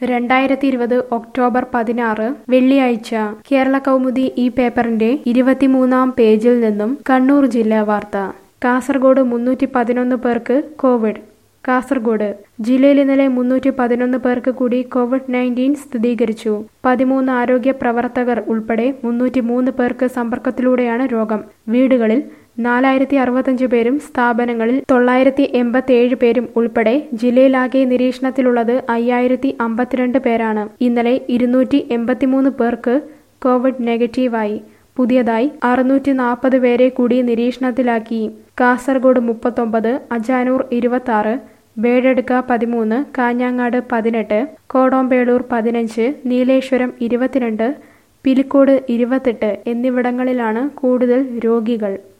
രണ്ടായിരത്തി ഇരുപത് ഒക്ടോബർ പതിനാറ് വെള്ളിയാഴ്ച കേരള കൗമുദി ഈ പേപ്പറിന്റെ ഇരുപത്തിമൂന്നാം പേജിൽ നിന്നും കണ്ണൂർ ജില്ലാ വാർത്ത കാസർഗോഡ് മുന്നൂറ്റി പതിനൊന്ന് പേർക്ക് കോവിഡ് കാസർഗോഡ് ജില്ലയിൽ ഇന്നലെ മുന്നൂറ്റി പതിനൊന്ന് പേർക്ക് കൂടി കോവിഡ് നയൻറ്റീൻ സ്ഥിരീകരിച്ചു പതിമൂന്ന് ആരോഗ്യ പ്രവർത്തകർ ഉൾപ്പെടെ മുന്നൂറ്റി മൂന്ന് പേർക്ക് സമ്പർക്കത്തിലൂടെയാണ് രോഗം വീടുകളിൽ നാലായിരത്തി അറുപത്തഞ്ച് പേരും സ്ഥാപനങ്ങളിൽ തൊള്ളായിരത്തി എൺപത്തി ഏഴ് പേരും ഉൾപ്പെടെ ജില്ലയിലാകെ നിരീക്ഷണത്തിലുള്ളത് അയ്യായിരത്തി അമ്പത്തിരണ്ട് പേരാണ് ഇന്നലെ ഇരുന്നൂറ്റി എൺപത്തിമൂന്ന് പേർക്ക് കോവിഡ് നെഗറ്റീവായി പുതിയതായി അറുന്നൂറ്റി നാൽപ്പത് പേരെ കൂടി നിരീക്ഷണത്തിലാക്കി കാസർഗോഡ് മുപ്പത്തൊമ്പത് അജാനൂർ ഇരുപത്തി ആറ് ബേഡെടുക്ക പതിമൂന്ന് കാഞ്ഞങ്ങാട് പതിനെട്ട് കോടോമ്പേളൂർ പതിനഞ്ച് നീലേശ്വരം ഇരുപത്തിരണ്ട് പിലിക്കോട് ഇരുപത്തെട്ട് എന്നിവിടങ്ങളിലാണ് കൂടുതൽ രോഗികൾ